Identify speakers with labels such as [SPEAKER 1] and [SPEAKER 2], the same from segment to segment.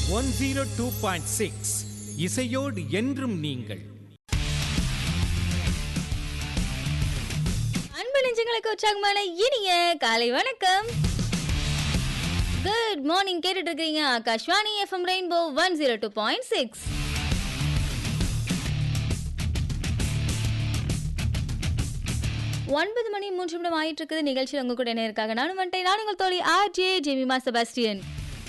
[SPEAKER 1] One zero two point six இசையோடு என்றும் நீங்கள்
[SPEAKER 2] அன்பு நெஞ்சங்களுக்கு உற்சாகமான இனிய காலை வணக்கம் குட் மார்னிங் கேட்டுட்டு இருக்கீங்க Akashvani FM rainbow one zero two point six ஒன்பது மணி மூன்று நிமிடம் ஆயிட்டு இருக்குது நிகழ்ச்சியில் உங்க கூட என்ன இருக்காங்க நானும் வந்துட்டேன் நான் உங்கள் தோழி ஆர் ஜே ஜெமிமா செபாஸ்டியன்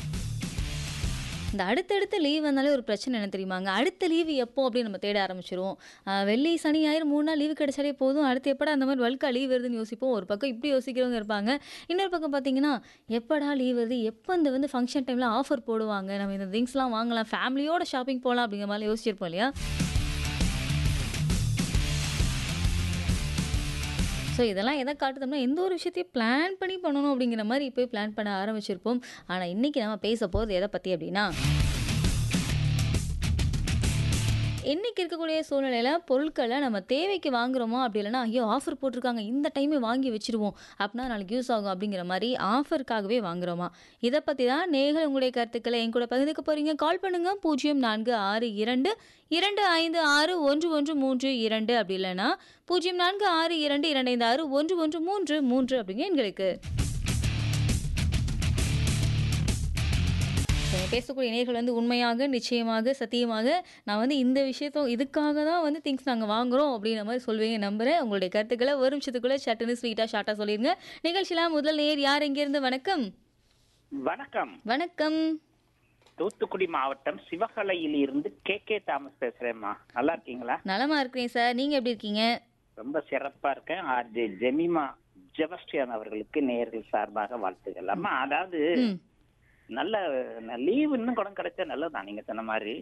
[SPEAKER 2] இந்த அடுத்தடுத்த லீவ் வந்தாலே ஒரு பிரச்சனை என்ன தெரியுமாங்க அடுத்த லீவு எப்போ அப்படின்னு நம்ம தேட ஆரம்பிச்சிருவோம் ஆஹ் வெள்ளி சனி ஞாயிறு மூணு நாள் லீவு கிடைச்சாலே போதும் அடுத்து எப்படா அந்த மாதிரி வல்கா லீவ் வருதுன்னு யோசிப்போம் ஒரு பக்கம் இப்படி யோசிக்கிறவங்க இருப்பாங்க இன்னொரு பக்கம் பார்த்தீங்கன்னா எப்படா லீவ் வருது எப்போ இந்த வந்து ஃபங்க்ஷன் டைமில் ஆஃபர் போடுவாங்க நம்ம இந்த திங்ஸ்லாம் வாங்கலாம் ஃபேமிலியோட ஷாப்பிங் போகலாம் அப்படிங்கிற மாதிரி யோசிச்சிருப்போம் இல்லையா ஸோ இதெல்லாம் எதை காட்டுதோம்னா எந்த ஒரு விஷயத்தையும் பிளான் பண்ணி பண்ணணும் அப்படிங்கிற மாதிரி இப்போ பிளான் பண்ண ஆரம்பிச்சிருப்போம் ஆனால் இன்றைக்கி நம்ம பேச போகிறது எதை பற்றி அப்படின்னா இன்றைக்கி இருக்கக்கூடிய சூழ்நிலையில் பொருட்களை நம்ம தேவைக்கு வாங்குறோமோ அப்படி இல்லைன்னா ஐயோ ஆஃபர் போட்டிருக்காங்க இந்த டைமே வாங்கி வச்சிருவோம் அப்படின்னா நாளைக்கு யூஸ் ஆகும் அப்படிங்கிற மாதிரி ஆஃபருக்காகவே வாங்குறோமா இதை பற்றி தான் நேர்கள் உங்களுடைய கருத்துக்களை என் கூட பகிர்ந்துக்க போகிறீங்க கால் பண்ணுங்க பூஜ்ஜியம் நான்கு ஆறு இரண்டு இரண்டு ஐந்து ஆறு ஒன்று ஒன்று மூன்று இரண்டு அப்படி இல்லைன்னா பூஜ்ஜியம் நான்கு ஆறு இரண்டு இரண்டு ஐந்து ஆறு ஒன்று ஒன்று மூன்று மூன்று அப்படிங்க எங்களுக்கு இப்போ பேசக்கூடிய இணையர்கள் வந்து உண்மையாக நிச்சயமாக சத்தியமாக நான் வந்து இந்த விஷயத்தோ இதுக்காக தான் வந்து திங்ஸ் நாங்கள் வாங்குறோம் அப்படின்ற மாதிரி சொல்வீங்க நம்புறேன் உங்களுடைய கருத்துக்களை ஒரு நிமிஷத்துக்குள்ளே சட்டுன்னு ஸ்வீட்டாக ஷார்ட்டாக சொல்லிடுங்க நிகழ்ச்சியில் முதல் நேர் யார் எங்கேருந்து வணக்கம்
[SPEAKER 3] வணக்கம்
[SPEAKER 2] வணக்கம்
[SPEAKER 3] தூத்துக்குடி மாவட்டம் சிவகலையில் இருந்து கே கே தாமஸ் பேசுறேம்மா நல்லா இருக்கீங்களா
[SPEAKER 2] நலமா இருக்கிறேன் சார் நீங்கள் எப்படி இருக்கீங்க
[SPEAKER 3] ரொம்ப சிறப்பா இருக்கேன் ஆர்ஜே ஜெமிமா ஜெபஸ்டியான் அவர்களுக்கு நேர்கள் சார்பாக வாழ்த்துக்கள் அம்மா அதாவது
[SPEAKER 2] ம்
[SPEAKER 3] நல்ல லீவ் இன்னும் கூட கிடைச்சா நல்லதுதான் நீங்க சொன்ன மாதிரி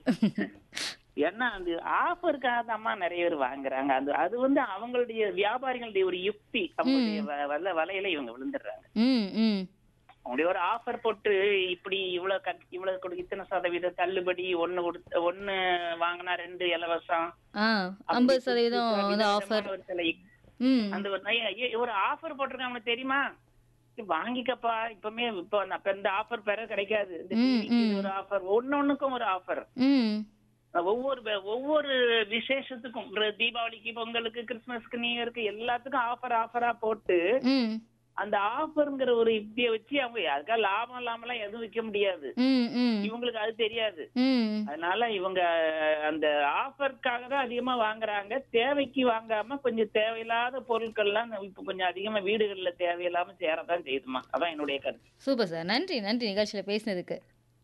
[SPEAKER 3] ஏன்னா அது ஆஃபருக்காக தான்மா நிறைய பேர் வாங்குறாங்க அது அது வந்து அவங்களுடைய வியாபாரிகளுடைய ஒரு யுக்தி அவங்களுடைய வ- வல வலையில இவங்க விழுந்துடுறாங்க
[SPEAKER 2] ம் ம்
[SPEAKER 3] அவங்களுடைய ஒரு ஆஃபர் போட்டு இப்படி இவ்வளவு கட் இவ்வளவு கொடு இத்தனை சதவீத தள்ளுபடி ஒண்ணு கொடுத்த ஒண்ணு வாங்கினா ரெண்டு இலவசம்
[SPEAKER 2] ஆ ஐம்பது சதவீதம் வந்து
[SPEAKER 3] விதவிதமான
[SPEAKER 2] ஆஃபர்
[SPEAKER 3] ஒரு சில
[SPEAKER 2] ம்
[SPEAKER 3] அந்த ஒரு ஐயா, ஐயா, ஒரு ஆஃபர் போட்டிருக்காங்க உனக்கு தெரியுமா வாங்கிக்கப்பா இப்பமே இப்போ அப்ப இந்த ஆஃபர் பெற கிடைக்காது இந்த
[SPEAKER 2] ம்,
[SPEAKER 3] TV க்கு
[SPEAKER 2] ம்.
[SPEAKER 3] ஒரு ஆஃபர் ஒன்னொன்னுக்கும் ஒரு ஆஃபர்
[SPEAKER 2] ம்
[SPEAKER 3] ஒவ்வொரு வே- ஒவ்வொரு விசேஷத்துக்கும் ஒரு தீபாவளிக்கு பொங்கலுக்கு கிறிஸ்துமஸ்க்கு நியூ இயருக்கு எல்லாத்துக்கும் ஆஃபர் ஆஃபரா போட்டு
[SPEAKER 2] ம்
[SPEAKER 3] அந்த ஆஃபர்ங்கிற ஒரு யுக்தியை வச்சு அவங்க அதுக்காக லாபம் இல்லாமலாம் எதுவும் விற்க முடியாது
[SPEAKER 2] ம் ம்
[SPEAKER 3] இவங்களுக்கு அது தெரியாது
[SPEAKER 2] ம்
[SPEAKER 3] அதனால இவங்க அந்த ஆஃபருக்காக தான் அதிகமா வாங்குறாங்க தேவைக்கு வாங்காம கொஞ்சம் தேவையில்லாத பொருட்கள்லாம் இப்ப கொஞ்சம் அதிகமா வீடுகள்ல தேவையில்லாம சேரதான் செய்யுதுமா அதான் என்னுடைய கருத்து
[SPEAKER 2] சூப்பர் சார் நன்றி நன்றி நிகழ்ச்சியில் பேசினதுக்கு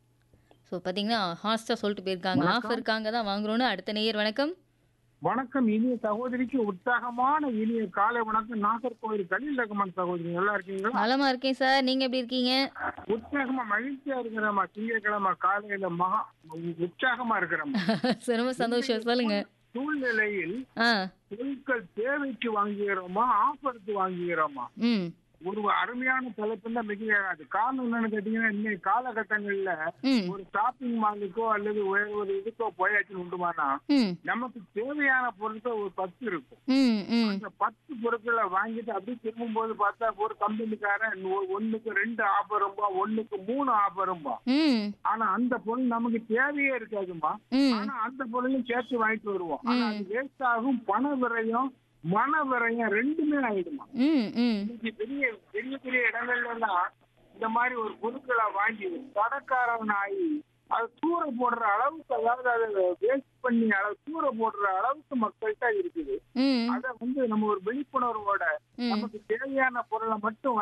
[SPEAKER 2] ஸோ பார்த்தீங்கன்னா ஹாஸ்டாக சொல்லிட்டு போயிருக்காங்க ஆஃபருக்காங்க தான் வாங்குறோன்னு அடுத்த நேயர் வணக்கம்
[SPEAKER 4] வணக்கம் இனிய சகோதரிக்கு உற்சாகமான இனிய காலை வணக்கம் நாகர்கோவில் கலில் ரகுமான் சகோதரி நல்லா இருக்கீங்களா
[SPEAKER 2] நலமா இருக்கேன் சார் நீங்க எப்படி இருக்கீங்க
[SPEAKER 4] உற்சாகமா மகிழ்ச்சியா இருக்கிறோமா திங்கட்கிழமை காலையில மகா உற்சாகமா இருக்கிறோமா
[SPEAKER 2] சார், ரொம்ப சந்தோஷம் சொல்லுங்க
[SPEAKER 4] சூழ்நிலையில்
[SPEAKER 2] ஆ
[SPEAKER 4] பொருட்கள் தேவைக்கு வாங்குகிறோமா ஆஃபருக்கு வாங்குகிறோமா
[SPEAKER 2] ம்
[SPEAKER 4] ஒரு அருமையான தலைப்பு தான் மிக அது காரணம் என்னன்னு கேட்டீங்கன்னா இன்னைக்கு காலகட்டங்கள்ல
[SPEAKER 2] ம்
[SPEAKER 4] ஒரு ஷாப்பிங் மாலுக்கோ அல்லது வேற ஒரு இதுக்கோ போயாச்சு உண்டுமானா
[SPEAKER 2] ம்
[SPEAKER 4] நமக்கு தேவையான பொருட்கள் ஒரு பத்து இருக்கும்
[SPEAKER 2] ம் ம்
[SPEAKER 4] அந்த பத்து பொருட்களை வாங்கிட்டு அப்படியே திரும்பும்போது பார்த்தா ஒரு கம்பெனிக்காரன் ஒரு ஒண்ணுக்கு ரெண்டு ஆஃபரும்பா ஒண்ணுக்கு மூணு ஆஃபரும்பா
[SPEAKER 2] ம்
[SPEAKER 4] ஆனா அந்த பொருள் நமக்கு தேவையே இருக்காதுமா
[SPEAKER 2] ம்
[SPEAKER 4] ஆனா அந்த பொருளையும் சேர்த்து வாங்கிட்டு வருவோம் ஆனா அது வேஸ்ட் ஆகும் பண விரயம் மன விரயம் ரெண்டுமே ஆயிடுமா
[SPEAKER 2] ம் ம்
[SPEAKER 4] இன்னைக்கு பெரிய பெரிய பெரிய இடங்கள்ல எல்லாம் இந்த மாதிரி ஒரு பொருட்களை வாங்கி கடைக்காரன் ஆகி அது தூர போடுற அளவுக்கு அதாவது அதை வேஸ்ட் பண்ணி அளவு தூர போடுற அளவுக்கு மக்கள்கிட்ட இருக்குது
[SPEAKER 2] ம்
[SPEAKER 4] அத வந்து நம்ம ஒரு விழிப்புணர்வோட
[SPEAKER 2] ம்
[SPEAKER 4] நமக்கு தேவையான பொருளை மட்டும்